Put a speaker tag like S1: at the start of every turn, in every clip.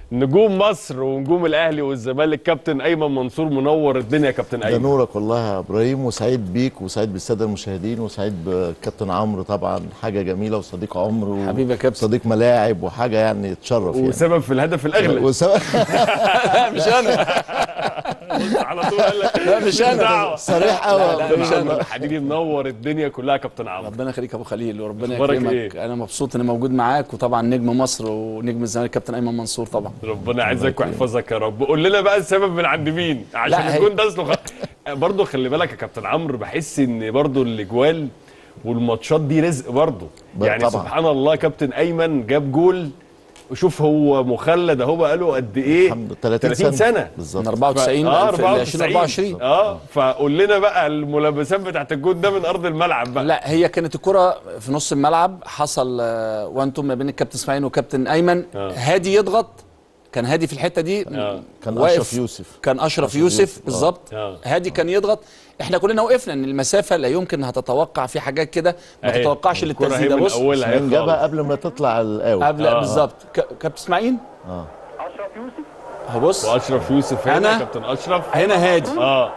S1: نجوم مصر ونجوم الاهلي والزمالك كابتن ايمن منصور منور الدنيا يا كابتن
S2: ده
S1: ايمن
S2: نورك والله يا ابراهيم وسعيد بيك وسعيد بالساده المشاهدين وسعيد بكابتن عمرو طبعا حاجه جميله وصديق عمر و-
S3: حبيبي يا كابتن.
S2: صديق ملاعب وحاجه يعني تشرف يعني
S1: وسبب في الهدف الاغلى
S2: وسبب
S3: مش انا
S1: على طول قال لك
S3: لا مش انا
S1: دعوة.
S2: صريح قوي
S3: لا، لا، مش
S1: كابتن
S3: أنا.
S1: عمرو حبيبي منور الدنيا كلها يا كابتن عمرو
S3: ربنا يخليك يا ابو خليل وربنا
S1: أخبارك
S3: يكرمك
S1: إيه؟
S3: انا مبسوط اني موجود معاك وطبعا نجم مصر ونجم الزمالك كابتن ايمن منصور طبعا
S1: ربنا يعزك ويحفظك يا رب قول لنا بقى السبب من عند مين عشان
S3: لا، هي-
S1: يكون ده اصله خ... برضه خلي بالك يا كابتن عمرو بحس ان برضه الاجوال والماتشات دي رزق برضه
S2: بقى
S1: يعني
S2: طبعا.
S1: سبحان الله كابتن ايمن جاب جول وشوف هو مخلد اهو بقاله قد ايه
S2: الحمد لله 30
S1: 30 سنه
S3: من
S2: بالظبط
S3: 94
S1: اه
S3: ل 2024
S1: اه فقول لنا بقى الملابسات بتاعت الجول ده من ارض الملعب بقى
S3: لا هي كانت الكرة في نص الملعب حصل آه، وان تو ما بين الكابتن اسماعيل وكابتن ايمن
S1: آه.
S3: هادي يضغط كان هادي في الحته دي
S1: آه.
S2: كان
S3: واقف.
S2: اشرف يوسف
S3: كان اشرف
S2: أشرف
S3: يوسف
S2: يوسف، آه.
S3: بالظبط
S1: آه.
S3: هادي كان يضغط احنا كلنا وقفنا ان المسافه لا يمكن هتتوقع في حاجات كده ما
S1: أهي.
S3: تتوقعش
S1: الكرة
S3: للتسديده
S1: هي من
S3: بص
S1: اولها هي
S2: من جابها
S1: خالص.
S2: قبل ما تطلع القاوي
S3: قبل
S1: آه.
S3: بالظبط ك- كابتن اسماعيل
S2: اه
S3: اهو بص
S1: واشرف يوسف هنا
S3: أنا؟
S1: كابتن اشرف
S3: هنا هادي
S1: اه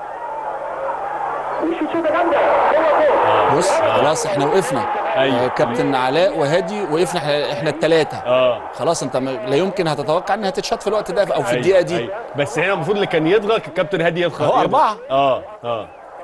S3: بص خلاص احنا وقفنا
S1: أيوة.
S3: آه، كابتن علاء وهادي وقفنا احنا- احنا الثلاثه
S1: اه
S3: خلاص انت ما- لا يمكن هتتوقع انها تتشاط في الوقت ده او في
S1: أيوة،
S3: الدقيقه دي
S1: أيوة. بس هنا المفروض اللي كان يضغط الكابتن هادي يضغط
S3: أهو
S1: يضغط.
S3: أربعة.
S1: اه اه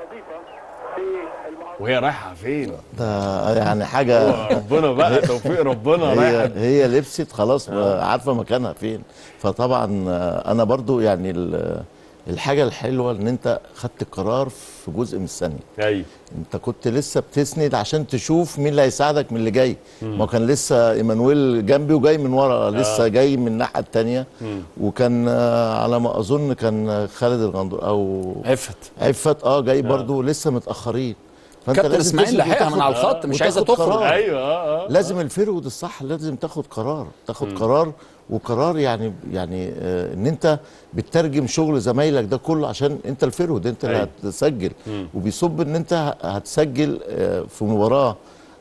S1: وهي رايحه فين؟
S2: ده يعني حاجه
S1: ربنا بقى توفيق ربنا
S2: هي
S1: رايحه
S2: هي لبست خلاص عارفه مكانها فين فطبعا آه، انا برضو يعني ال- الحاجه الحلوه ان انت خدت قرار في جزء من الثانيه
S1: ايوه
S2: انت كنت لسه بتسند عشان تشوف مين اللي هيساعدك من اللي جاي ما كان لسه ايمانويل جنبي وجاي من ورا لسه
S1: آه.
S2: جاي من الناحيه الثانيه وكان آه، على ما اظن كان خالد الغندور او
S3: عفت
S2: عفت اه جاي برضو لسه متاخرين فانت
S3: كابتن
S2: لازم
S3: اسماعيل
S2: تسند
S3: لحقها من
S2: وتاخد-
S3: على الخط مش عايزه
S2: وتاخد
S3: تخرج
S2: قرار.
S1: ايوه اه اه
S2: لازم الفرود الصح لازم تاخد قرار تاخد قرار وقرار يعني يعني آه ان انت بتترجم شغل زمايلك ده كله عشان انت الفرود انت اللي
S1: أيوة.
S2: هتسجل وبيصب ان انت هتسجل آه في مباراه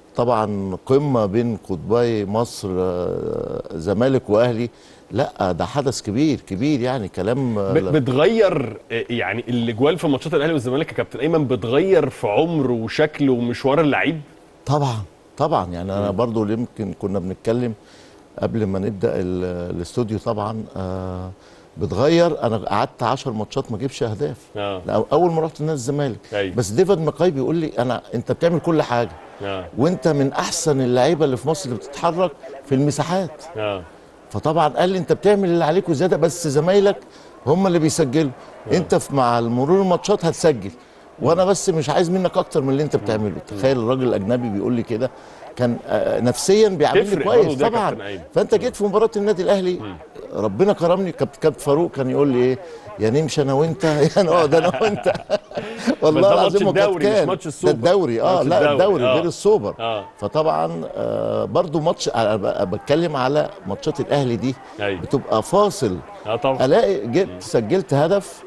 S2: طبعا قمه بين قطبي مصر آه زمالك واهلي لا ده حدث كبير كبير يعني كلام آه،
S1: ب-
S2: لا.
S1: بتغير آه، يعني الاجوال في ماتشات الاهلي والزمالك يا كابتن ايمن بتغير في عمر وشكل ومشوار اللعيب
S2: طبعا طبعا يعني انا برضو يمكن كنا بنتكلم قبل ما نبدا ال- الاستوديو طبعا آه بتغير انا قعدت 10 ماتشات ما اجيبش اهداف
S1: اه
S2: لا، اول ما رحت نادي الزمالك
S1: أيوة.
S2: بس ديفيد ماكاي بيقول لي انا انت بتعمل كل حاجه
S1: اه
S2: وانت من احسن اللعيبه اللي في مصر اللي بتتحرك في المساحات
S1: اه
S2: فطبعا قال لي انت بتعمل اللي عليك وزياده بس زمايلك هم اللي بيسجلوا انت في مع المرور الماتشات هتسجل وانا بس مش عايز منك اكتر من اللي انت بتعمله تخيل الراجل الاجنبي بيقول لي كده كان آه، نفسيا بيعاملني
S1: تفرق برضه
S2: كويس
S1: ده يا
S2: طبعا
S1: كابتن أيمن.
S2: فانت جيت في مباراه النادي الاهلي ربنا كرمني كابتن كابتن فاروق كان يقول لي ايه يا نمشي انا وانت يا نقعد انا وانت والله
S1: ده
S2: العظيم
S1: ماتش
S2: وكانت
S1: الدوري، مش
S2: كان.
S1: ماتش
S2: ده
S1: السوبر.
S2: الدوري اه
S1: ماتش
S2: لا
S1: الدوري،
S2: الدوري
S1: آه.
S2: غير السوبر
S1: اه
S2: فطبعا آه برضو ماتش أنا ب- بتكلم على ماتشات الاهلي دي
S1: أيوة.
S2: بتبقى فاصل
S1: اه طبعا
S2: الاقي جبت سجلت هدف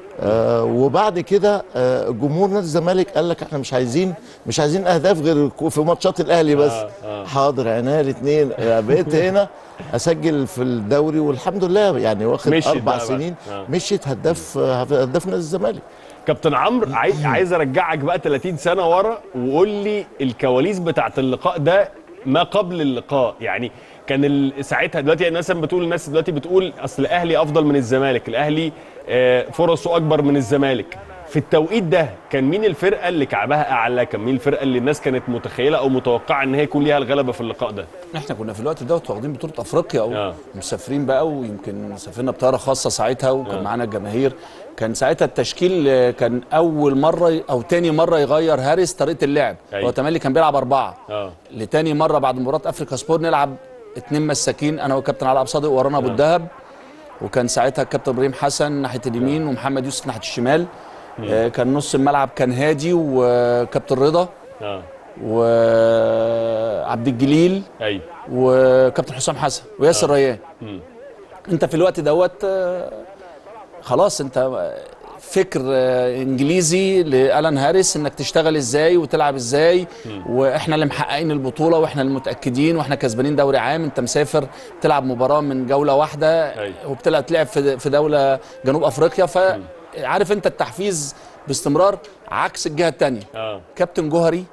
S2: آه وبعد كده آه جمهور نادي الزمالك قال لك احنا مش عايزين مش عايزين اهداف غير كو- في ماتشات الاهلي بس
S1: آه، آه.
S2: حاضر عينيا الاثنين بقيت هنا اسجل في الدوري والحمد لله يعني واخد
S1: مشيت
S2: اربع
S1: بقى بعد.
S2: سنين
S1: آه.
S2: مشيت هداف آه، هداف نادي الزمالك
S1: كابتن عمرو عايز عايز ارجعك بقى 30 سنه ورا وقول لي الكواليس بتاعت اللقاء ده ما قبل اللقاء يعني كان ال- ساعتها دلوقتي الناس لما بتقول الناس دلوقتي بتقول اصل الاهلي افضل من الزمالك الاهلي آه، فرصه اكبر من الزمالك في التوقيت ده كان مين الفرقه اللي كعبها اعلى كان مين الفرقه اللي الناس كانت متخيله او متوقعه ان هي يكون ليها الغلبه في اللقاء ده
S3: احنا كنا في الوقت دوت واخدين بطوله افريقيا
S1: آه.
S3: او مسافرين بقى ويمكن سافرنا بطياره خاصه ساعتها وكان
S1: آه.
S3: معانا الجماهير كان ساعتها التشكيل آه، كان اول مره ي- او تاني مره يغير هاريس طريقه اللعب
S1: أيوة.
S3: هو تملي كان بيلعب اربعه
S1: اه
S3: لتاني مره بعد مباراه افريكا سبور نلعب اتنين مساكين انا والكابتن علاء عبد الصادق ورانا ابو الدهب وكان ساعتها الكابتن ابراهيم حسن ناحيه اليمين ومحمد يوسف ناحيه الشمال آه، كان نص الملعب كان هادي وكابتن رضا
S1: اه
S3: وعبد الجليل
S1: ايوه
S3: وكابتن حسام حسن وياسر ريان
S1: مم.
S3: انت في الوقت دوت آه، خلاص انت فكر آه، انجليزي لالان هاريس انك تشتغل ازاي وتلعب ازاي واحنا اللي محققين البطوله واحنا المتاكدين واحنا كسبانين دوري عام انت مسافر تلعب مباراه من جوله واحده
S1: أيوة.
S3: وبتلعب تلعب في في دوله جنوب افريقيا فعارف انت التحفيز باستمرار عكس الجهه الثانيه
S1: اه
S3: كابتن جوهري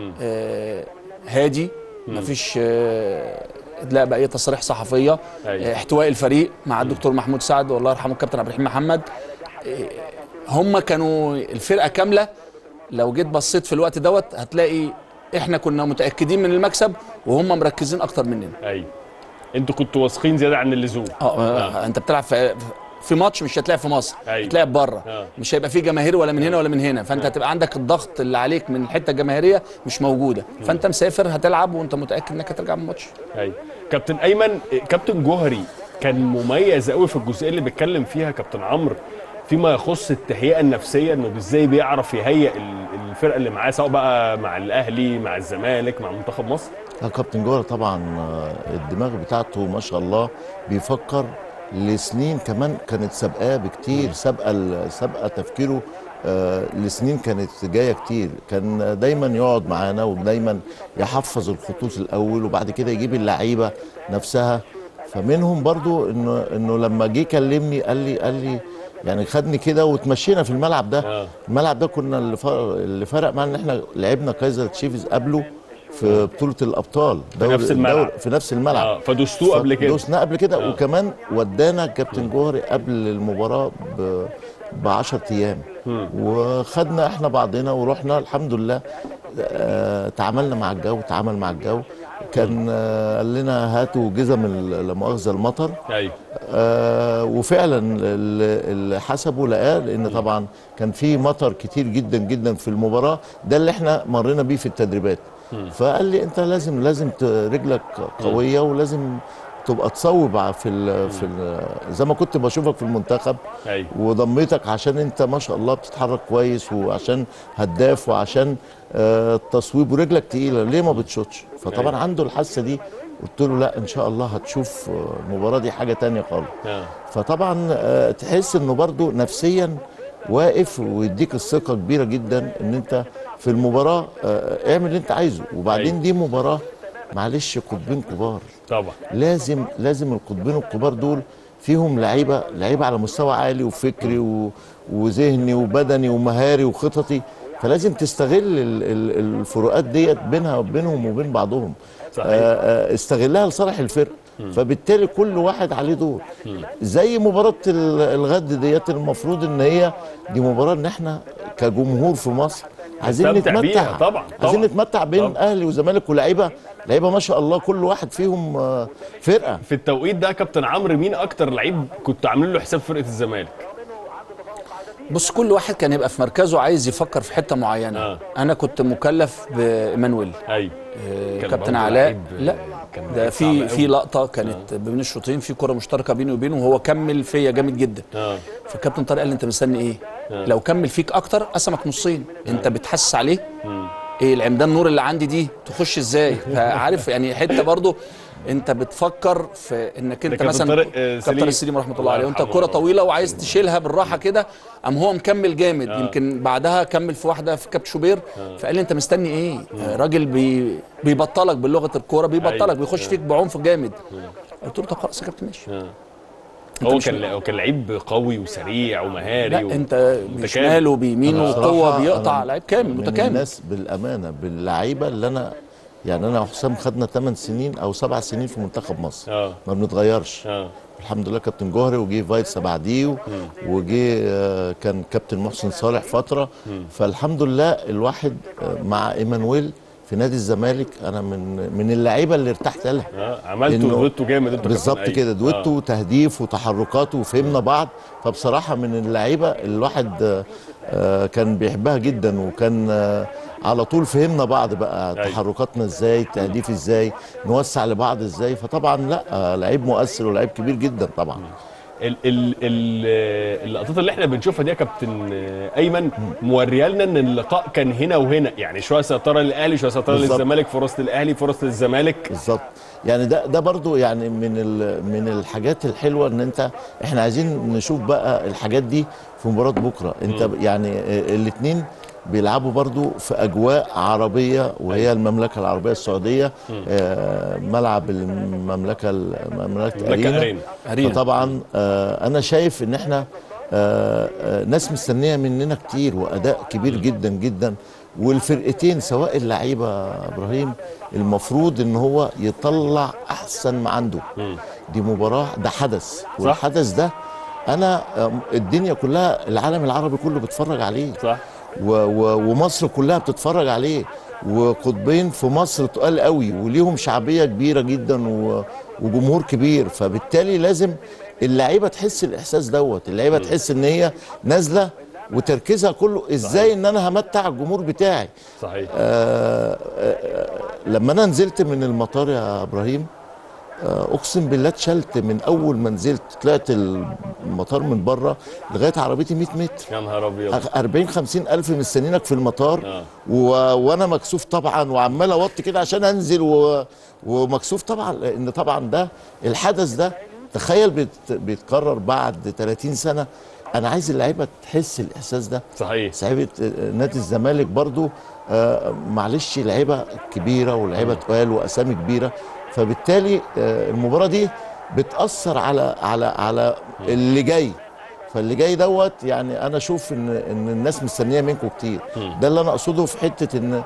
S3: آه هادي مفيش آه لا بقى اي تصريح صحفيه
S1: أيوة.
S3: آه احتواء الفريق مع الدكتور محمود سعد والله يرحمه الكابتن عبد الرحيم محمد آه هم كانوا الفرقه كامله لو جيت بصيت في الوقت دوت هتلاقي احنا كنا متاكدين من المكسب وهم مركزين اكتر مننا
S1: ايوه انتوا كنتوا واثقين زياده عن اللزوم
S3: اه آه. انت بتلعب في في ماتش مش هتلاعب في مصر
S1: أيوة.
S3: هتلاعب بره
S1: آه.
S3: مش هيبقى فيه جماهير ولا من هنا ولا من هنا فانت هتبقى عندك الضغط اللي عليك من الحته الجماهيريه مش موجوده فانت مسافر هتلعب وانت متاكد انك هترجع من الماتش
S1: ايوه كابتن ايمن كابتن جوهري كان مميز قوي في الجزئيه اللي بيتكلم فيها كابتن عمرو فيما يخص التهيئه النفسيه انه ازاي بيعرف يهيئ ال- الفرقه اللي معاه سواء بقى مع الاهلي مع الزمالك مع منتخب مصر
S2: لا كابتن جوهر طبعا آه، الدماغ بتاعته ما شاء الله بيفكر لسنين كمان كانت سابقاه بكتير سابقه ال- سابقه تفكيره آه، لسنين كانت جايه كتير كان دايما يقعد معانا ودايما يحفظ الخطوط الاول وبعد كده يجيب اللعيبه نفسها فمنهم برضو انه انه لما جه كلمني قال لي قال لي يعني خدني كده وتمشينا في الملعب ده
S1: آه.
S2: الملعب ده كنا اللي فرق, اللي فرق معانا ان احنا لعبنا كايزر تشيفز قبله في بطوله الابطال دوري-
S1: نفس الملعب.
S2: دوري- في نفس الملعب
S1: اه فدوستوه قبل كده
S2: دوسنا قبل كده
S1: آه.
S2: وكمان ودانا كابتن جوهري قبل المباراه ب ب 10 ايام وخدنا احنا بعضنا ورحنا الحمد لله آه تعاملنا مع الجو تعامل مع الجو كان آه قال لنا هاتوا جزم ال- لا مؤاخذه المطر
S1: ايوه
S2: آه وفعلا ال- اللي حسبه لقاه لان طبعا كان في مطر كتير جدا جدا في المباراه ده اللي احنا مرينا بيه في التدريبات فقال لي انت لازم لازم ت- رجلك قويه ولازم تبقى تصوب ع- في ال في ال زي ما كنت بشوفك في المنتخب
S1: ايوه
S2: وضميتك عشان انت ما شاء الله بتتحرك كويس وعشان هداف وعشان آه، التصويب ورجلك تقيله ليه ما بتشوطش فطبعا
S1: أيوة.
S2: عنده الحاسه دي قلت له لا ان شاء الله هتشوف آه، المباراه دي حاجه تانية خالص
S1: اه
S2: فطبعا آه، تحس انه برضو نفسيا واقف ويديك الثقه كبيره جدا ان انت في المباراه آه، اعمل اللي انت عايزه وبعدين
S1: أيوة.
S2: دي مباراه معلش قطبين كبار
S1: طبعا
S2: لازم لازم القطبين الكبار دول فيهم لعيبه لعيبه على مستوى عالي وفكري و... وذهني وبدني ومهاري وخططي فلازم تستغل ال... ال... الفروقات ديت بينها وبينهم وبين بعضهم
S1: صحيح.
S2: آه، آه، استغلها لصالح الفرقه فبالتالي كل واحد عليه دور زي مباراه ال- الغد ديت المفروض ان هي دي مباراه ان احنا كجمهور في مصر عايزين
S1: نستمتع
S2: نتمتع
S1: بيها طبعا،
S2: عايزين
S1: طبعا.
S2: نتمتع بين
S1: طبعا.
S2: اهلي وزمالك ولاعيبه لعيبه ما شاء الله كل واحد فيهم آه، فرقه
S1: في التوقيت ده كابتن عمرو مين اكتر لعيب كنتوا عاملين له حساب فرقه الزمالك
S3: بص كل واحد كان يبقى في مركزه عايز يفكر في حته معينه
S1: آه.
S3: انا كنت مكلف بايمانويل
S1: ايوه
S3: آه،
S1: كان
S3: كابتن
S1: برضه
S3: علاء
S1: لعيب،
S3: لا
S1: كان
S3: ده
S1: لعيب صعب
S3: في
S1: قوي.
S3: في لقطه كانت بين الشوطين في كره مشتركه بيني وبينه وهو كمل فيا جامد جدا
S1: اه
S3: فالكابتن طارق قال لي انت مستني ايه؟ لو كمل فيك اكتر قسمك نصين انت بتحسس عليه ايه العمدان النور اللي عندي دي تخش ازاي؟ فعارف يعني حته برضو انت بتفكر في انك انت
S1: كابتن
S3: مثلا
S1: طارق، آه،
S3: كابتن
S1: سليم.
S3: السليم رحمه الله
S1: الله
S3: عليه وانت
S1: يرحمه
S3: كره
S1: والله.
S3: طويله وعايز تشيلها بالراحه كده قام هو مكمل جامد يمكن بعدها كمل في واحده في كابتن شوبير فقال لي انت مستني ايه؟ آه، راجل بي بيبطلك بلغه الكوره بيبطلك
S1: أيوة.
S3: بيخش فيك بعنف جامد قلت له طب خلاص يا كابتن ماشي
S1: هو
S3: مش-
S1: كان هو كان لعيب قوي وسريع ومهاري
S3: لا
S1: و...
S3: انت
S1: متكامل.
S3: بشماله وبيمينه
S2: بصراحة
S3: وقوه بيقطع
S2: أنا
S3: لعيب كامل
S2: من
S3: متكامل
S2: الناس بالامانه باللعيبه اللي انا يعني انا وحسام خدنا 8 سنين او 7 سنين في منتخب مصر
S1: اه
S2: ما بنتغيرش
S1: اه
S2: الحمد لله كابتن جوهري وجي فايتسا بعديه وجي آه، كان كابتن محسن صالح فتره فالحمد لله الواحد آه، مع ايمانويل في نادي الزمالك انا من من اللعيبه اللي ارتحت لها
S1: اه عملتوا
S2: إنه-
S1: دويتو جامد انتوا
S2: بالظبط
S1: كابتن
S2: كده
S1: أيمن.
S2: دويتو
S1: آه.
S2: تهديف وتحركات وفهمنا بعض فبصراحه من اللعيبه الواحد آه، آه، كان بيحبها جدا وكان آه، على طول فهمنا بعض بقى
S1: أيوة.
S2: تحركاتنا ازاي التهديف ازاي نوسع لبعض ازاي فطبعا لا آه، لعيب مؤثر ولعيب كبير جدا طبعا
S1: ال ال ال اللقطات اللي احنا بنشوفها دي يا كابتن ايمن موريه لنا ان اللقاء كان هنا وهنا يعني شويه سيطره للاهلي شويه سيطره
S2: بالظبط.
S1: للزمالك فرص للاهلي فرص للزمالك
S2: بالظبط يعني ده ده برضو يعني من ال- من الحاجات الحلوه ان انت احنا عايزين نشوف بقى الحاجات دي في مباراه بكره انت يعني الاثنين بيلعبوا برضو في اجواء عربيه وهي المملكه العربيه السعوديه آه، ملعب المملكه المملكه
S1: مملكة
S2: ارينا
S1: أرينا.
S3: أرينا.
S2: فطبعا آه، انا شايف ان احنا آه، آه، ناس مستنيه مننا كتير واداء كبير جدا جدا والفرقتين سواء اللعيبه يا ابراهيم المفروض ان هو يطلع احسن ما عنده دي مباراه ده حدث والحدث ده انا آه، الدنيا كلها العالم العربي كله بيتفرج عليه
S1: صح
S2: و و ومصر كلها بتتفرج عليه وقطبين في مصر تقال قوي وليهم شعبيه كبيره جدا و وجمهور كبير فبالتالي لازم اللعيبه تحس الاحساس دوت اللعيبه تحس ان هي نازله وتركيزها كله ازاي ان انا همتع الجمهور بتاعي
S1: صحيح
S2: آه آه لما انا نزلت من المطار يا ابراهيم آه اقسم بالله اتشلت من اول ما نزلت طلعت المطار من بره لغايه عربيتي 100 متر
S1: يا نهار ابيض
S2: 40 50 الف مستنينك في المطار
S1: آه.
S2: و... وانا مكسوف طبعا وعمال اوطي كده عشان انزل و... ومكسوف طبعا لان طبعا ده الحدث ده تخيل بيت... بيتكرر بعد 30 سنه انا عايز اللعيبه تحس الاحساس ده
S1: صحيح
S2: لعيبه نادي الزمالك برضو آه، معلش لعيبه كبيره ولعيبه تقال واسامي كبيره فبالتالي آه، المباراه دي بتاثر على على على اللي جاي فاللي جاي دوت يعني انا اشوف ان ان الناس مستنيه منكم كتير ده اللي انا اقصده في حته ان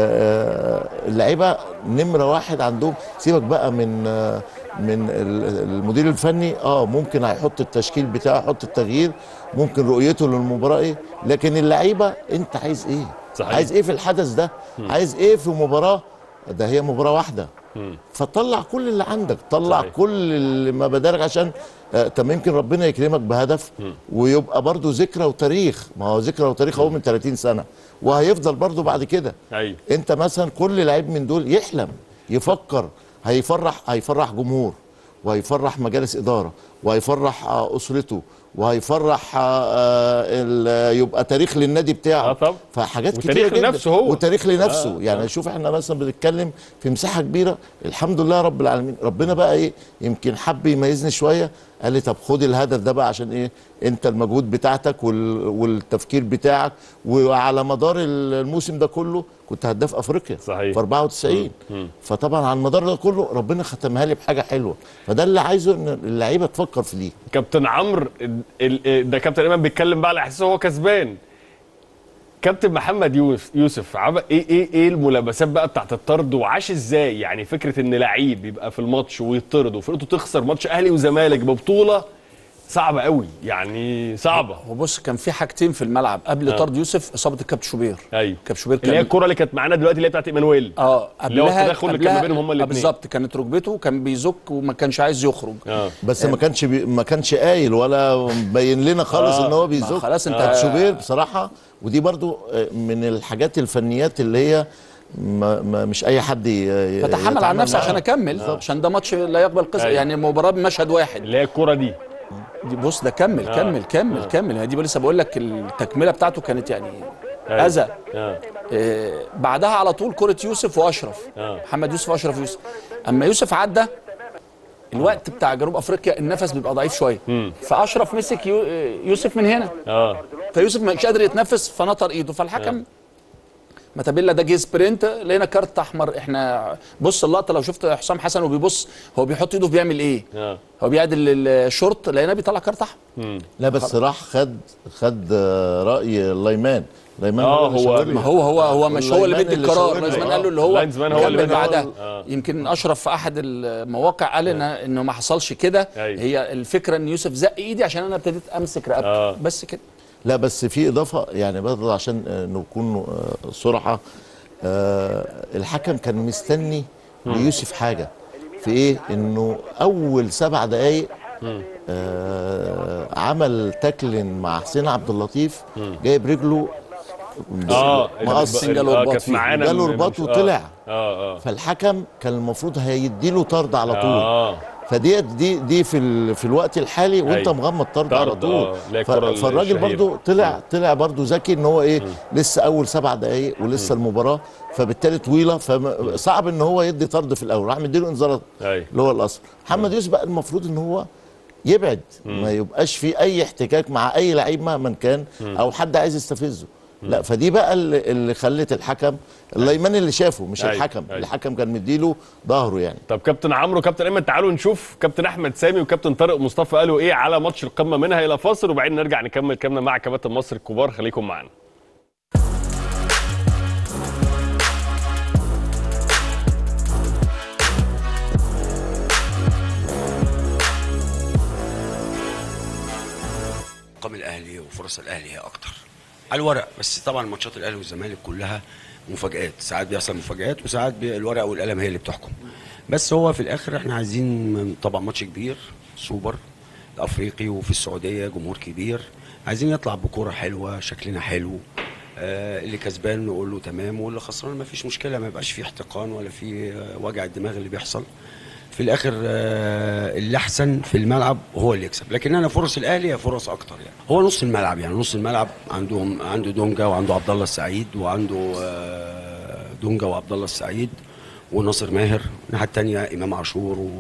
S2: آه، اللعيبه نمره واحد عندهم سيبك بقى من آه، من ال- المدير الفني اه ممكن هيحط التشكيل بتاعه يحط التغيير ممكن رؤيته للمباراه ايه لكن اللعيبه انت عايز ايه
S1: صحيح.
S2: عايز ايه في الحدث ده عايز ايه في مباراه ده هي مباراه واحده فطلع كل اللي عندك طلع
S1: صحيح.
S2: كل اللي ما بدارك عشان آه طب يمكن ربنا يكرمك بهدف ويبقى برضو ذكرى وتاريخ ما هو ذكرى وتاريخ اهو من 30 سنه وهيفضل برضو بعد كده
S1: ايوه
S2: انت مثلا كل لعيب من دول يحلم يفكر هيفرح هيفرح جمهور وهيفرح مجالس اداره وهيفرح آه، اسرته وهيفرح آه، آه، ال- يبقى تاريخ للنادي بتاعه
S1: آه طبعا.
S2: فحاجات
S1: وتاريخ
S2: كتيره جدا
S1: لنفسه هو.
S2: وتاريخ لنفسه
S1: آه،
S2: يعني شوف احنا مثلا بنتكلم في مساحه كبيره الحمد لله رب العالمين ربنا بقى ايه يمكن حب يميزني شويه قال لي طب خد الهدف ده بقى عشان ايه انت المجهود بتاعتك وال... والتفكير بتاعك وعلى مدار الموسم ده كله كنت هداف افريقيا
S1: صحيح.
S2: في 94 فطبعا على المدار ده كله ربنا ختمها لي بحاجه حلوه فده اللي عايزه ان اللعيبه تفكر في دي
S1: كابتن عمرو ال- ال- ده كابتن ايمن بيتكلم بقى على احساسه هو كسبان كابتن محمد يوسف يوسف عمل ايه ايه ايه الملابسات بقى بتاعت الطرد وعاش ازاي يعني فكره ان لعيب يبقى في الماتش ويطرد وفرقته تخسر ماتش اهلي وزمالك ببطوله صعبه قوي يعني صعبه
S3: وبص كان في حاجتين في الملعب قبل
S1: آه.
S3: طرد يوسف اصابه الكابتن شوبير
S1: ايوه
S3: كابتن شوبير
S1: اللي هي
S3: كان
S1: الكره اللي كانت معانا دلوقتي اللي هي بتاعت ايمانويل
S3: اه
S1: اللي هو
S3: قبلها
S1: التدخل اللي كان ما
S3: قبلها-
S1: بينهم هما
S3: آه،
S1: الاثنين
S3: بالظبط كانت ركبته كان بيزك وما كانش عايز يخرج
S1: اه
S2: بس ما كانش بي... ما كانش قايل ولا مبين لنا خالص
S1: آه.
S2: ان هو
S3: ما
S2: بيزق
S3: خلاص انت-
S2: كان شوبير بصراحه ودي برضو آه، من الحاجات الفنيات اللي هي ما ما مش اي حد ي- ي-
S3: فتحمل على
S2: يتعامل
S3: نفسه
S2: معاه.
S3: عشان اكمل عشان ده ماتش لا يقبل قصه
S1: أيوة.
S3: يعني مباراه بمشهد واحد
S1: اللي هي الكره دي
S3: دي بص ده كمل
S1: آه.
S3: كمل كمل كمل هي دي لسه بقول لك التكمله بتاعته كانت يعني
S1: أيوة.
S3: اذى
S1: اه
S3: آه، بعدها على طول كرة يوسف واشرف
S1: آه.
S3: محمد يوسف واشرف يوسف اما يوسف عدى الوقت بتاع جنوب افريقيا النفس بيبقى ضعيف شويه فاشرف مسك يو- يوسف من هنا
S1: اه
S3: فيوسف مش قادر يتنفس فنطر ايده فالحكم ماتابيلا ده جه سبرنت لقينا كارت احمر احنا بص اللقطه لو شفت حسام حسن وبيبص هو بيحط ايده بيعمل ايه
S1: اه
S3: هو بيعدل الشورت لقينا بيطلع كارت احمر
S2: لا بس راح خد خد آه، راي لايمان لايمان
S1: آه،
S2: اللي
S1: هو-
S2: شاور له.
S3: ما هو هو هو مش هو اللي
S2: واللايمان
S3: بيدي
S2: اللي
S3: القرار
S2: شاور له.
S3: لازم
S2: آه.
S3: قال له اللي هو
S1: اللاينزمان هو اللي
S3: كمل
S1: بيدي
S3: بعدها
S1: القرار. آه.
S3: يمكن اشرف في احد المواقع قال ان انه ما حصلش كده
S1: أيوة.
S3: هي الفكره ان يوسف زق ايدي عشان انا ابتديت امسك رقبته
S1: آه.
S3: بس كده
S2: لا بس في اضافه يعني برضه عشان آه، نكون آه، صراحه آه، الحكم كان مستني ليوسف حاجه في ايه انه اول سبع دقائق آه عمل تاكل مع حسين عبد اللطيف جايب رجله
S1: اه
S2: مقص
S1: ال-
S3: جاله
S1: آه،
S3: رباط
S1: كانت
S3: فيه.
S1: معانا
S2: جاله
S1: م-
S2: رباط
S1: مش- آه.
S2: وطلع.
S1: اه اه
S2: فالحكم كان المفروض هيديله طرد على طول
S1: اه
S2: فدي دي دي في ال... في الوقت الحالي وانت
S1: أيوة.
S2: مغمض طرد على
S1: طرد،
S2: طول
S1: آه، اللي هي
S2: ف...
S1: الكرة
S2: فالراجل
S1: الشهيرة.
S2: برضو طلع طلع برضو ذكي ان هو ايه لسه اول سبع دقائق ولسه المباراه فبالتالي طويله فصعب ان هو يدي طرد في الاول راح مديله انذارات
S1: أيوة.
S2: اللي هو الاصل محمد يوسف بقى المفروض ان هو يبعد ما يبقاش في اي احتكاك مع اي لعيب مهما كان او حد عايز يستفزه لا فدي بقى اللي, اللي خلت الحكم الليمان اللي شافه مش
S1: أيوة،
S2: الحكم
S1: أيوة.
S2: الحكم كان مديله ظهره يعني
S1: طب كابتن عمرو كابتن ايمن تعالوا نشوف كابتن احمد سامي وكابتن طارق مصطفى قالوا ايه على ماتش القمه منها الى فاصل وبعدين نرجع نكمل كلامنا مع كباتن مصر الكبار خليكم معانا
S4: ارقام الاهلي وفرص الاهلي هي اكتر على الورق بس طبعا ماتشات الاهلي والزمالك كلها مفاجآت ساعات بيحصل مفاجآت وساعات بي- الورقه والقلم هي اللي بتحكم بس هو في الاخر احنا عايزين طبعا ماتش كبير سوبر افريقي وفي السعوديه جمهور كبير عايزين يطلع بكوره حلوه شكلنا حلو آه اللي كسبان نقول له تمام واللي خسران ما فيش مشكله ما يبقاش فيه احتقان ولا فيه آه، وجع الدماغ اللي بيحصل في الاخر آه، اللي احسن في الملعب هو اللي يكسب لكن انا فرص الاهلي هي فرص اكتر يعني هو نص الملعب يعني نص الملعب عندهم عنده دونجا وعنده عبد الله السعيد وعنده آه، دونجا وعبد الله السعيد وناصر ماهر الناحيه الثانيه امام عاشور و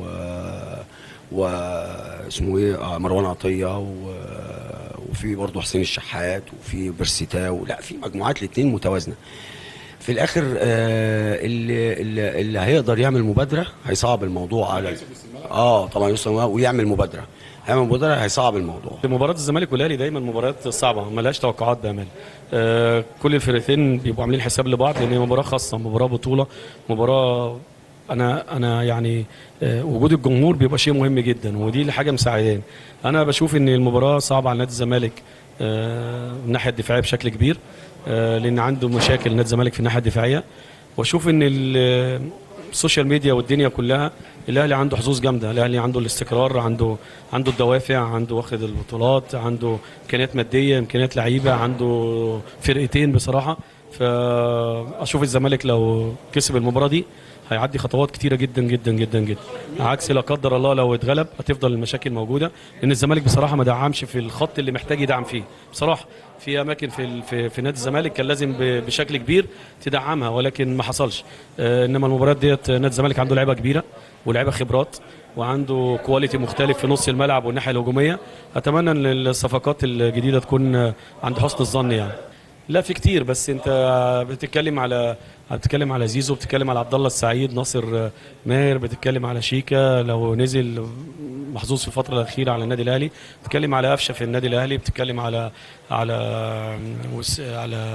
S4: واسمه ايه آه، مروان عطيه و... وفي برضه حسين الشحات وفي بيرسيتاو لا في مجموعات الاثنين متوازنه في الاخر آه اللي, اللي, اللي هيقدر يعمل مبادره هيصعب الموضوع على اه طبعا يوصل ويعمل مبادره هيعمل مبادره هيصعب الموضوع
S5: مباراة الزمالك والاهلي دايما مباريات صعبة ما لهاش توقعات بأمان آه كل الفرقتين بيبقوا عاملين حساب لبعض لأن هي مباراة خاصة مباراة بطولة مباراة أنا أنا يعني آه وجود الجمهور بيبقى شيء مهم جدا ودي اللي حاجة مساعداني أنا بشوف إن المباراة صعبة على نادي الزمالك آه من الناحية الدفاعية بشكل كبير آه لأن عنده مشاكل نادي الزمالك في الناحية الدفاعية واشوف ان ال- السوشيال ميديا والدنيا كلها الاهلي عنده حظوظ جامده الاهلي عنده الاستقرار عنده عنده الدوافع عنده واخد البطولات عنده امكانيات ماديه امكانيات لعيبه عنده فرقتين بصراحه فاشوف الزمالك لو كسب المباراه دي هيعدي خطوات كتيره جدا جدا جدا جدا عكس لا قدر الله لو اتغلب هتفضل المشاكل موجوده لان الزمالك بصراحه ما دعمش في الخط اللي محتاج يدعم فيه بصراحه في اماكن في ال- في, في نادي الزمالك كان لازم ب- بشكل كبير تدعمها ولكن ما حصلش آه، انما المباريات ديت نادي الزمالك عنده لعيبه كبيره ولاعيبه خبرات وعنده كواليتي مختلف في نص الملعب والناحيه الهجوميه اتمنى ان الصفقات الجديده تكون آه، عند حسن الظن يعني لا في كتير بس انت بتتكلم على بتتكلم على زيزو بتتكلم على عبد الله السعيد ناصر ماهر بتتكلم على شيكا لو نزل محظوظ في الفتره الاخيره على النادي الاهلي بتتكلم على قفشه في النادي الاهلي بتتكلم على على وس- على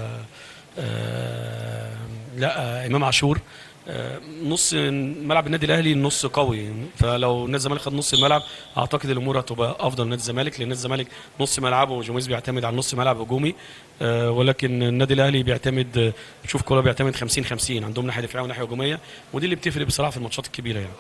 S5: آه، لا آه، امام عاشور آه، نص ملعب النادي الاهلي نص قوي فلو نادي الزمالك خد نص الملعب اعتقد الامور هتبقى افضل نادي الزمالك لان نادي الزمالك نص ملعبه وجوميز بيعتمد على نص ملعب هجومي آه، ولكن النادي الاهلي بيعتمد آه، بشوف كوره بيعتمد 50 50 عندهم ناحيه دفاعيه وناحيه هجوميه ودي اللي بتفرق بصراحه في الماتشات الكبيره يعني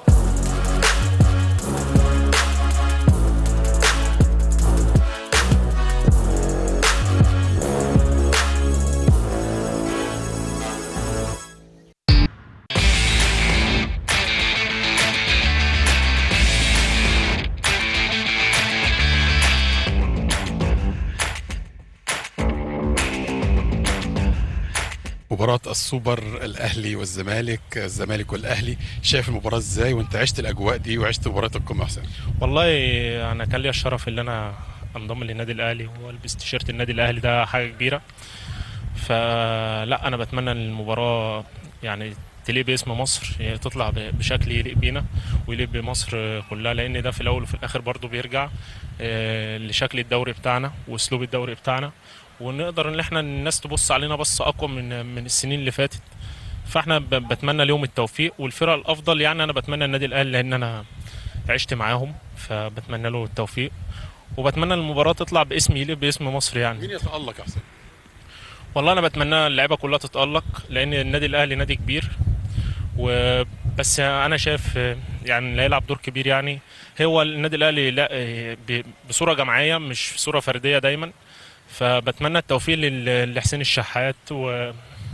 S6: مباراة السوبر الأهلي والزمالك الزمالك والأهلي شايف المباراة إزاي وأنت عشت الأجواء دي وعشت مباراة القمة حسين
S7: والله انا كان لي الشرف ان انا انضم للنادي الاهلي والبس تيشيرت النادي الاهلي ده حاجه كبيره فلا انا بتمنى ان المباراه يعني تليق باسم مصر يعني تطلع ب- بشكل يليق بينا ويليق بمصر كلها لان ده في الاول وفي الاخر برضو بيرجع آه، لشكل الدوري بتاعنا واسلوب الدوري بتاعنا ونقدر ان احنا الناس تبص علينا بصه اقوى من من السنين اللي فاتت فاحنا ب- بتمنى ليهم التوفيق والفرق الافضل يعني انا بتمنى النادي الاهلي لان انا عشت معاهم فبتمنى له التوفيق وبتمنى المباراة تطلع باسم يليق باسم مصر يعني
S6: مين يتألق يا حسين؟
S7: والله انا بتمنى اللعيبة كلها تتألق لان النادي الاهلي نادي كبير وبس انا شايف يعني اللي هيلعب دور كبير يعني هو النادي الاهلي لا ب- بصورة جماعية مش صورة فردية دايما فبتمنى التوفيق لل- لحسين الشحات و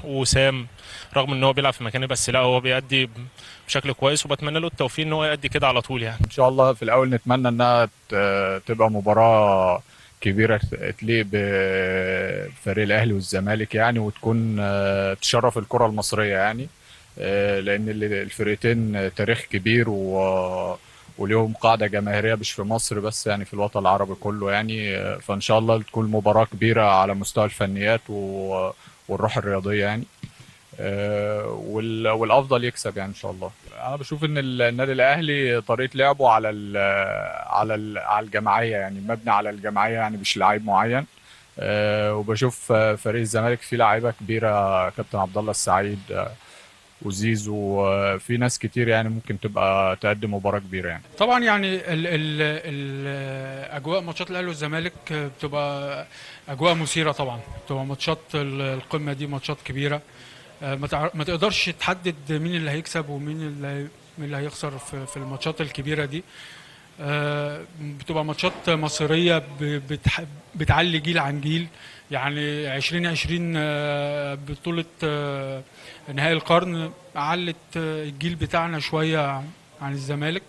S7: وسام رغم ان هو بيلعب في مكانه بس لا هو بيأدي بشكل كويس وبتمنى له التوفيق ان هو يأدي كده على طول يعني
S8: ان شاء الله في الاول نتمنى انها ت- تبقى مباراه كبيره تليق بفريق الاهلي والزمالك يعني وتكون آه، تشرف الكره المصريه يعني آه، لان ال- الفرقتين تاريخ كبير و وليهم قاعده جماهيريه مش في مصر بس يعني في الوطن العربي كله يعني آه، فان شاء الله تكون مباراه كبيره على مستوى الفنيات و- والروح الرياضيه يعني آه، وال- والافضل يكسب يعني ان شاء الله انا بشوف ان ال- النادي الاهلي طريقه لعبه على ال على ال على الجماعيه يعني مبني على الجماعيه يعني مش لعيب معين آه، وبشوف آه، فريق الزمالك فيه لعيبه كبيره كابتن عبد الله السعيد آه، وزيزو آه، في ناس كتير يعني ممكن تبقى تقدم مباراه كبيره يعني
S9: طبعا يعني ال ال ال اجواء ماتشات الاهلي والزمالك بتبقى اجواء مثيره طبعا بتبقى ماتشات ال- القمه دي ماتشات كبيره آه، ما تع- ما تقدرش تحدد مين اللي هيكسب ومين اللي هي- مين اللي هيخسر في في الماتشات الكبيره دي آه، بتبقى ماتشات مصيريه ب- بتح- بتعلي جيل عن جيل يعني 2020 آه، بطوله آه، نهائي القرن علت آه، الجيل بتاعنا شويه عن الزمالك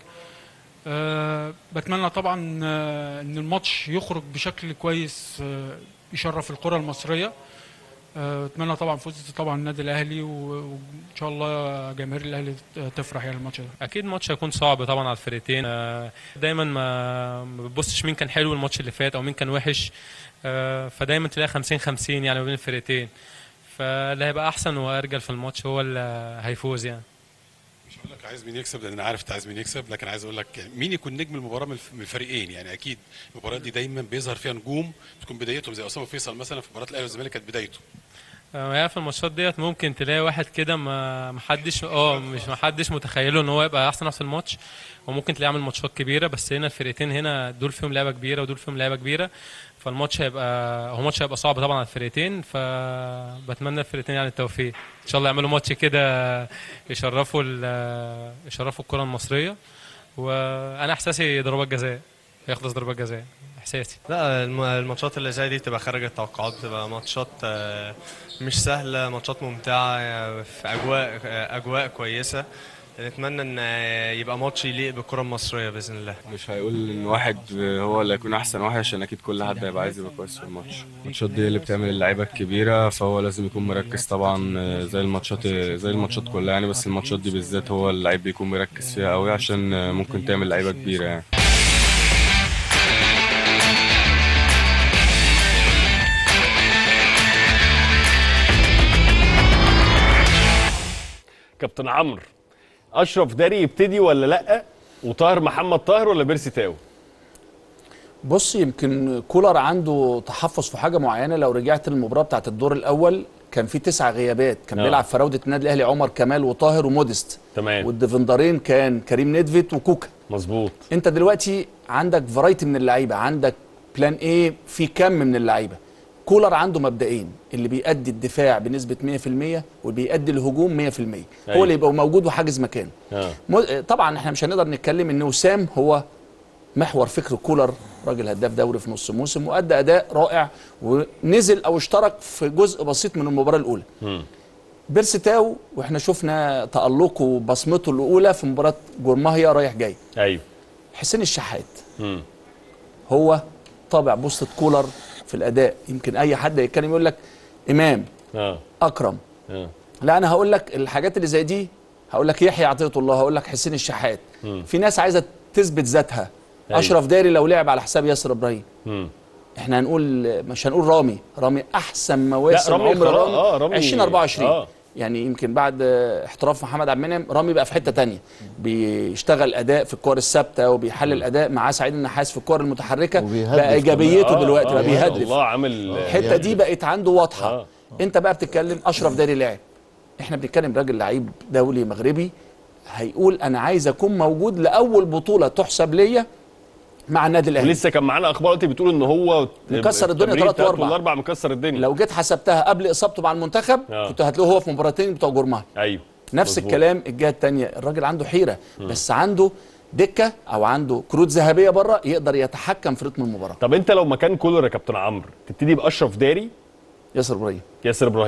S9: أه بتمنى طبعا آه، ان الماتش يخرج بشكل كويس آه، يشرف الكره المصريه آه، اتمنى طبعا فوز طبعا النادي الاهلي و- وان شاء الله جماهير الاهلي تفرح يعني الماتش ده
S5: اكيد ماتش هيكون صعب طبعا على الفرقتين آه، دايما ما ما بتبصش مين كان حلو الماتش اللي فات او مين كان وحش آه، فدايما تلاقي 50 50 يعني ما بين الفرقتين فاللي هيبقى احسن وارجل في الماتش هو اللي هيفوز يعني
S6: مش هقول لك عايز مين يكسب لان انا عارف انت عايز مين يكسب لكن عايز اقول لك مين يكون نجم المباراه من الف- من الفريقين يعني اكيد المباريات دي دايما بيظهر فيها نجوم تكون بدايتهم زي اسامه فيصل مثلا في مباراه الاهلي والزمالك كانت بدايته
S5: آه، هي في الماتشات ديت ممكن تلاقي واحد كده ما محدش اه مش محدش متخيله ان هو يبقى احسن واحد في الماتش وممكن تلاقيه عامل ماتشات كبيره بس هنا الفرقتين هنا دول فيهم لعبه كبيره ودول فيهم لعبه كبيره فالماتش هيبقى هو ماتش هيبقى صعب طبعا على الفرقتين فبتمنى الفرقتين يعني التوفيق ان شاء الله يعملوا ماتش كده يشرفوا ال- يشرفوا الكره المصريه وانا احساسي ضربات جزاء هيخلص ضربات جزاء احساسي
S10: لا الم- الماتشات اللي زي دي بتبقى خارج التوقعات بتبقى ماتشات آه، مش سهلة ماتشات ممتعة آه، في أجواء آه، أجواء كويسة نتمنى إن آه، يبقى ماتش يليق بالكرة المصرية بإذن الله
S11: مش هيقول ان واحد هو اللي هيكون احسن واحد عشان اكيد كل حد هيبقى عايز يبقى كويس في الماتش الماتشات دي اللي بتعمل اللعيبه الكبيره فهو لازم يكون مركز طبعا زي الماتشات زي الماتشات كلها يعني بس الماتشات دي بالذات هو اللعيب بيكون مركز فيها قوي عشان ممكن تعمل لعيبه كبيره يعني
S1: كابتن عمرو اشرف داري يبتدي ولا لا وطاهر محمد طاهر ولا بيرسي تاو
S3: بص يمكن كولر عنده تحفظ في حاجه معينه لو رجعت للمباراه بتاعت الدور الاول كان في تسع غيابات كان
S1: آه.
S3: بيلعب في راوده النادي الاهلي عمر كمال وطاهر ومودست
S1: تمام
S3: والديفندرين كان كريم ندفت وكوكا
S1: مظبوط
S3: انت دلوقتي عندك فرايتي من اللعيبه عندك بلان ايه في كم من اللعيبه كولر عنده مبدئين اللي بيأدي الدفاع بنسبه 100% وبيأدي الهجوم 100%
S1: أيوة.
S3: هو اللي يبقى موجود وحاجز مكانه
S1: اه
S3: مو- طبعا احنا مش هنقدر نتكلم ان وسام هو محور فكر كولر راجل هداف دوري في نص موسم وادى اداء رائع ونزل او اشترك في جزء بسيط من المباراه الاولى
S1: مم.
S3: بيرسي تاو واحنا شفنا تألقه وبصمته الاولى في مباراه جورماهيا رايح جاي
S1: ايوه
S3: حسين الشحات
S1: مم.
S3: هو طابع بوسطة كولر في الاداء يمكن اي حد يتكلم يقول لك امام
S1: اه
S3: اكرم
S1: اه
S3: لا انا هقول لك الحاجات اللي زي دي هقول لك يحيى عطيه الله هقول لك حسين الشحات
S1: مم.
S3: في ناس عايزه تثبت ذاتها
S1: أيوة.
S3: اشرف داري لو لعب على حساب ياسر ابراهيم
S1: مم.
S3: احنا هنقول مش هنقول رامي رامي احسن مواسم
S1: لا، رامي
S3: عمر
S1: خلاص،
S3: رامي,
S1: آه، رامي-
S3: 2024
S1: آه.
S3: يعني يمكن بعد احتراف محمد عبد المنعم رامي بقى في حته تانية بيشتغل اداء في الكور الثابته وبيحلل اداء معاه سعيد النحاس في الكور المتحركه
S2: وبيهدف
S3: بقى ايجابيته
S1: آه،
S3: دلوقتي
S1: آه،
S3: بقى
S1: ما
S3: بيهدف
S1: شاء الله عامل
S3: الحته دي بقت عنده واضحه
S1: آه.
S3: انت بقى بتتكلم اشرف داري لاعب احنا بنتكلم راجل لعيب دولي مغربي هيقول انا عايز اكون موجود لاول بطوله تحسب ليا مع النادي الاهلي
S1: ولسه كان معانا اخبار دلوقتي بتقول ان هو
S3: مكسر الدنيا
S1: التمرين
S3: تلات
S1: بتاعته
S3: وأربع.
S1: الاربع مكسر الدنيا
S3: لو جيت حسبتها قبل اصابته مع المنتخب
S1: آه.
S3: كنت هتلاقيه هو في مباراتين بتوع جورماهي
S1: ايوه
S3: نفس
S1: مظبوط.
S3: الكلام الجهه الثانيه الراجل عنده حيره بس عنده دكه او عنده كروت ذهبيه بره يقدر يتحكم في رتم المباراه
S1: طب انت لو مكان كولر يا كابتن عمرو تبتدي باشرف داري
S3: ياسر ابراهيم
S1: ياسر ابراهيم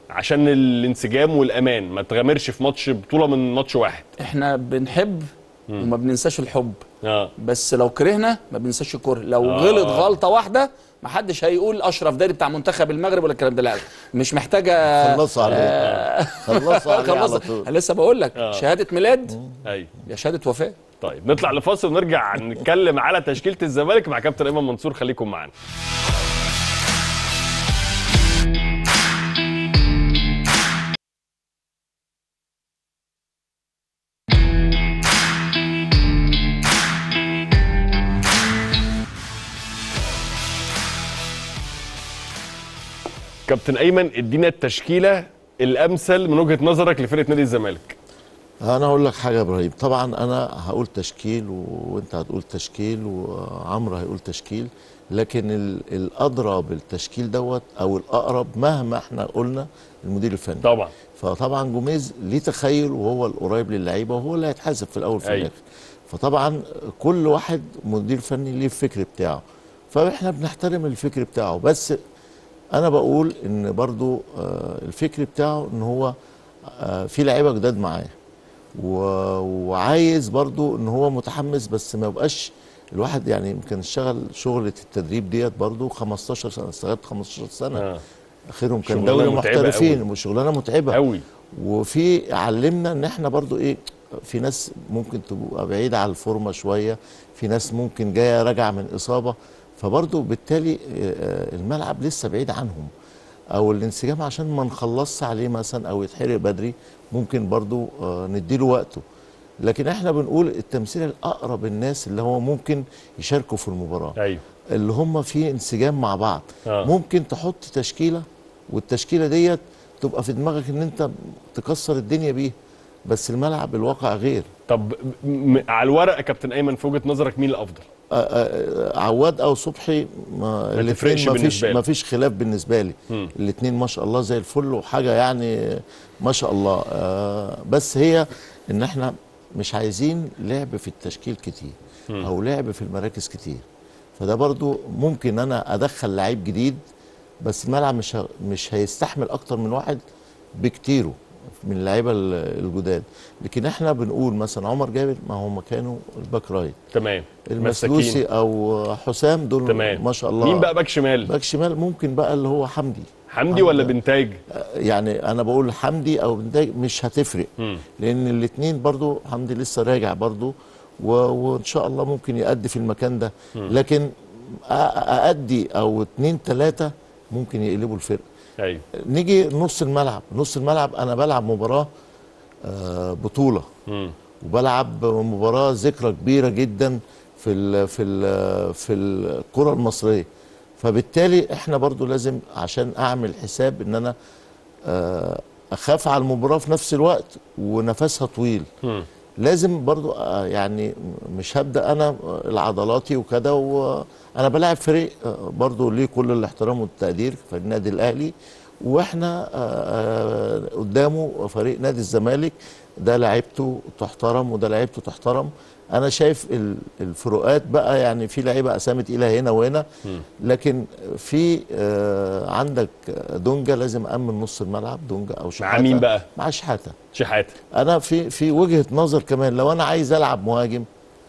S1: عشان الانسجام والامان ما تغامرش في ماتش بطوله من ماتش واحد
S3: احنا بنحب وما بننساش الحب
S1: اه
S3: بس لو كرهنا ما بننساش الكره لو
S1: آه.
S3: غلط غلطه واحده ما حدش هيقول اشرف داري بتاع منتخب المغرب ولا الكلام ده لا مش محتاجه
S2: خلصوا عليه
S3: آه،
S2: خلصوا عليه على
S3: خلصوا.
S2: طول
S3: أنا لسه بقول لك
S1: آه.
S3: شهاده ميلاد
S1: ايوه
S3: يا شهاده وفاه
S1: طيب نطلع لفاصل ونرجع نتكلم على تشكيله الزمالك مع كابتن ايمن منصور خليكم معانا كابتن ايمن ادينا التشكيله الامثل من وجهه نظرك لفرقه نادي الزمالك
S2: انا اقول لك حاجه يا ابراهيم طبعا انا هقول تشكيل و... وانت هتقول تشكيل وعمرو هيقول تشكيل لكن ال... الادرى بالتشكيل دوت او الاقرب مهما احنا قلنا المدير الفني
S1: طبعا
S2: فطبعا جوميز ليه تخيل وهو القريب للعيبه وهو اللي هيتحاسب في الاول في
S1: أيوة.
S2: الاخر فطبعا كل واحد مدير فني ليه الفكر بتاعه فاحنا بنحترم الفكر بتاعه بس انا بقول ان برضو آه، الفكر بتاعه ان هو آه، في لعيبه جداد معاه و- وعايز برضو ان هو متحمس بس ما يبقاش الواحد يعني يمكن اشتغل شغلة التدريب ديت برضو 15 سنه اشتغلت 15 سنه
S1: آه.
S2: اخرهم كان
S1: شغلانة
S2: دوري
S1: متعبة
S2: محترفين
S1: أوي.
S2: وشغلانه متعبه
S1: قوي
S2: وفي علمنا ان احنا برضو ايه في ناس ممكن تبقى بعيده عن الفورمه شويه في ناس ممكن جايه راجعه من اصابه فبرضو بالتالي آه، آه، الملعب لسه بعيد عنهم او الانسجام عشان ما نخلصش عليه مثلا او يتحرق بدري ممكن برضو آه، نديله وقته لكن احنا بنقول التمثيل الاقرب الناس اللي هو ممكن يشاركوا في المباراه
S1: ايوه
S2: اللي هم في انسجام مع بعض
S1: آه.
S2: ممكن تحط تشكيله والتشكيله ديت تبقى في دماغك ان انت تكسر الدنيا بيها بس الملعب الواقع غير
S1: طب م- على الورق يا كابتن ايمن في وجهه نظرك مين الافضل
S2: آه، آه، عواد او صبحي ما
S1: ما
S2: الاثنين
S1: تفرقش
S2: ما فيش
S1: بالنسبة لك.
S2: ما فيش خلاف بالنسبه لي
S1: مم.
S2: الاثنين ما شاء الله زي الفل وحاجه يعني ما شاء الله آه، بس هي ان احنا مش عايزين لعب في التشكيل كتير
S1: مم.
S2: او لعب في المراكز كتير فده برضو ممكن انا ادخل لعيب جديد بس الملعب مش ه- مش هيستحمل اكتر من واحد بكتيره من اللعيبه ال- الجداد لكن احنا بنقول مثلا عمر جابر ما هو مكانه الباك رايت
S1: تمام
S2: المسلوسي
S1: مساكين.
S2: او حسام دول
S1: تمام
S2: ما شاء الله
S1: مين بقى باك شمال
S2: باك شمال ممكن بقى اللي هو حمدي
S1: حمدي ولا بنتاج
S2: يعني انا بقول حمدي او بنتاج مش هتفرق
S1: مم.
S2: لان الاثنين برضو حمدي لسه راجع برضو و... وان شاء الله ممكن يأدي في المكان ده
S1: مم.
S2: لكن أ- أأدي او اتنين تلاتة ممكن يقلبوا الفرقه
S1: ايوه
S2: نيجي نص الملعب نص الملعب انا بلعب مباراه آه، بطوله
S1: مم.
S2: وبلعب مباراه ذكرى كبيره جدا في ال في ال في الكره المصريه فبالتالي احنا برضو لازم عشان اعمل حساب ان انا آه، اخاف على المباراه في نفس الوقت ونفسها طويل
S1: مم.
S2: لازم برضو آه، يعني مش هبدا انا العضلاتي وكده وانا بلاعب فريق آه، برضو ليه كل الاحترام والتقدير في النادي الاهلي واحنا آه، آه، قدامه فريق نادي الزمالك ده لعيبته تحترم وده لعيبته تحترم انا شايف ال- الفروقات بقى يعني في لعيبه اسامي تقيله هنا وهنا
S1: مم.
S2: لكن في آه، عندك دونجا لازم امن نص الملعب دونجا او شحاته
S1: مين بقى؟
S2: مع شحاته
S1: شحاته
S2: انا في في وجهه نظر كمان لو انا عايز العب مهاجم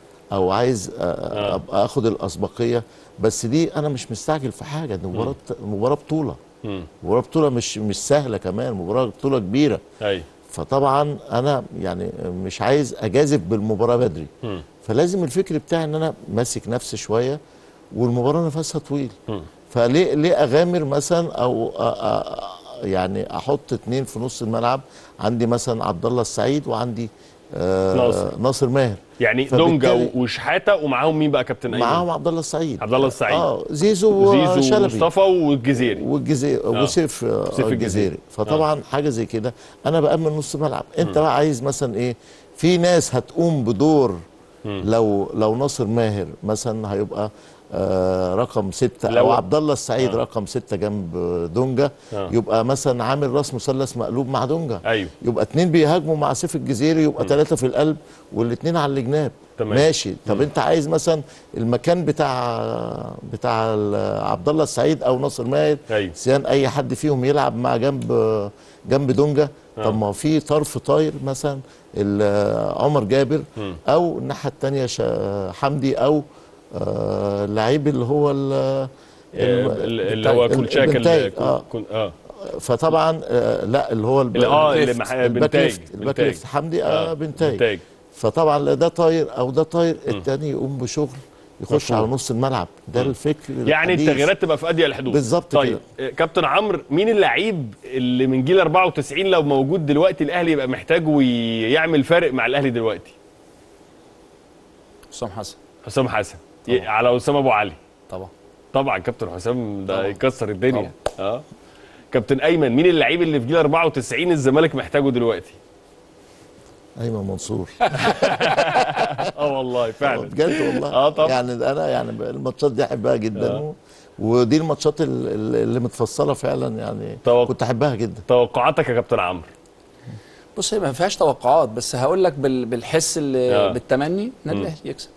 S2: او عايز آه، ابقى اخد الاسبقيه بس دي انا مش مستعجل في حاجه دي مباراه مباراه بطوله
S1: مم.
S2: مباراه بطوله مش مش سهله كمان مباراه بطوله كبيره
S1: ايوه
S2: فطبعا انا يعني مش عايز اجازف بالمباراه بدري
S1: مم.
S2: فلازم الفكر بتاعي ان انا ماسك نفسي شويه والمباراه نفسها طويل
S1: مم.
S2: فليه ليه اغامر مثلا او أ أ يعني احط اتنين في نص الملعب عندي مثلا عبد الله السعيد وعندي آه
S1: ناصر.
S2: ناصر ماهر
S1: يعني
S2: فبالتالي-
S1: دونجا وشحاته ومعاهم مين بقى كابتن ايمن
S2: معاهم عبد الله السعيد
S1: عبد الله السعيد
S2: اه زيزو
S1: زيزو
S2: وشلبي
S1: ومصطفى والجزيري
S2: والجزيري
S1: آه.
S2: وسيف آه،
S1: سيف الجزيري.
S2: الجزيري فطبعا حاجه زي كده انا بامن نص ملعب انت بقى عايز مثلا ايه في ناس هتقوم بدور لو لو ناصر ماهر مثلا هيبقى آه رقم ستة
S1: لو-
S2: او عبد الله السعيد
S1: آه.
S2: رقم ستة جنب دونجا
S1: آه.
S2: يبقى مثلا عامل راس مثلث مقلوب مع دونجا
S1: ايوه
S2: يبقى اتنين بيهاجموا مع سيف الجزيري يبقى ثلاثة في القلب والاتنين على الجناب
S1: تمام.
S2: ماشي طب انت عايز مثلا المكان بتاع بتاع ال- عبد الله السعيد او ناصر ماهر
S1: أيوة.
S2: سيان اي حد فيهم يلعب مع جنب جنب دونجا طب ما هو في طرف طاير مثلا ال- عمر جابر او الناحيه الثانيه حمدي او آه، اللعيب اللي هو ال-
S1: آه،
S2: الم-
S1: اللي هو كولشاك
S2: البنتايج،
S1: اللي
S2: اه
S1: كن- اه
S2: فطبعا آه، لا اللي هو الب-
S1: اللي- اه اللي
S2: الباك
S1: مح-
S2: ليفت، الباك
S1: بنتايج،
S2: ليفت الباك
S1: بنتايج.
S2: ليفت حمدي آه
S1: آه،
S2: بنتايج
S1: بنتايج.
S2: فطبعا لا ده طاير او ده طاير التاني يقوم بشغل يخش
S1: مفهوم.
S2: على نص الملعب ده الفكر
S1: يعني
S2: الحديث.
S1: التغييرات تبقى في اضيق الحدود
S2: بالظبط
S1: طيب آه، كابتن عمرو مين اللعيب اللي من جيل 94 لو موجود دلوقتي الاهلي يبقى محتاجه ويعمل فارق مع الاهلي دلوقتي
S3: حسام حسن
S1: حسام حسن ي- على اسامه ابو علي
S3: طبعا
S1: طبعا كابتن حسام ده
S3: طبعا.
S1: يكسر الدنيا اه كابتن ايمن مين اللعيب اللي في جيل 94 الزمالك محتاجه دلوقتي
S2: ايمن منصور
S1: اه والله فعلا
S2: بجد والله
S1: اه طبعا
S2: يعني انا يعني الماتشات دي احبها جدا
S1: آه.
S2: ودي الماتشات ال- ال- اللي متفصله فعلا يعني
S1: توق-
S2: كنت احبها جدا
S1: توقعاتك يا كابتن عمرو
S3: بص هي ما فيهاش توقعات بس هقول لك بال- بالحس اللي
S1: آه.
S3: بالتمني النادي الاهلي يكسب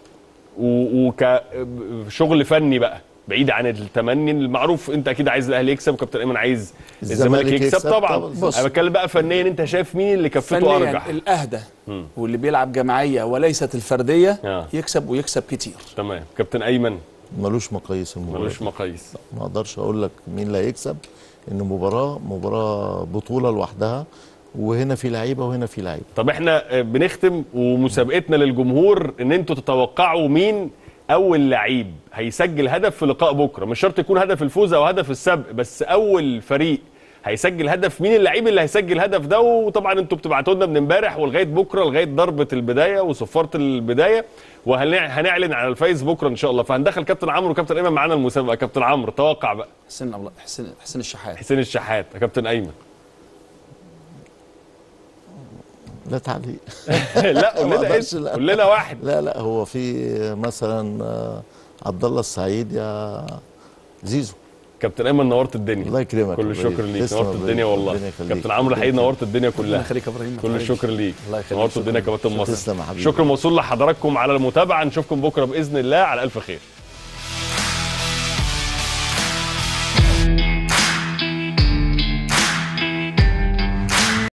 S1: وكشغل فني بقى بعيد عن التمني المعروف انت اكيد عايز الاهلي يكسب وكابتن ايمن عايز الزمالك
S2: الزمالك
S1: يكسب,
S2: يكسب
S1: طبعا
S2: طبعا.
S3: بص.
S1: انا بتكلم بقى فنيا انت شايف مين اللي كفته
S3: فنيا
S1: ارجح
S3: الاهدى واللي بيلعب جماعيه وليست الفرديه
S1: آه.
S3: يكسب ويكسب كتير
S1: تمام كابتن ايمن
S2: ملوش مقاييس المباراه
S1: ملوش مقاييس
S2: ما اقدرش اقول لك مين اللي هيكسب ان مباراه مباراه بطوله لوحدها وهنا في لعيبه وهنا في لعيبه
S1: طب احنا آه، بنختم ومسابقتنا للجمهور ان انتوا تتوقعوا مين اول لعيب هيسجل هدف في لقاء بكره مش شرط يكون هدف الفوز او هدف السبق بس اول فريق هيسجل هدف مين اللعيب اللي هيسجل هدف ده وطبعا انتوا بتبعتوا لنا من امبارح ولغايه بكره لغايه ضربه البدايه وصفاره البدايه وهنعلن على الفايز بكره ان شاء الله فهندخل كابتن عمرو وكابتن ايمن معانا المسابقه كابتن عمرو توقع بقى
S3: حسين أبلا- حسين حسين الشحات
S1: حسين الشحات يا كابتن ايمن
S2: لا تعليق
S1: لا قول
S2: ما
S1: لنا
S2: أقدرش،
S1: اسم
S2: لا.
S1: قول لنا واحد
S2: لا لا هو في مثلا آه، عبد الله السعيد يا زيزو
S1: كابتن ايمن نورت الدنيا
S2: الله يكرمك
S1: كل
S2: الله
S1: الشكر
S2: يبارك.
S1: ليك
S2: تسلم
S1: نورت
S2: يا
S1: الدنيا
S2: إبراهيم.
S1: والله
S2: ربنا يخليك.
S1: كابتن عمرو حقيقي نورت الدنيا
S3: ربنا
S1: كلها
S3: يخليك يا ابراهيم ما
S1: كل
S3: تحرجش.
S1: الشكر ليك
S3: الله يخليك
S1: نورت الدنيا كابتن مصر
S2: تسلم يا حبيبي.
S1: شكر موصول لحضراتكم على المتابعه نشوفكم بكره باذن الله على الف خير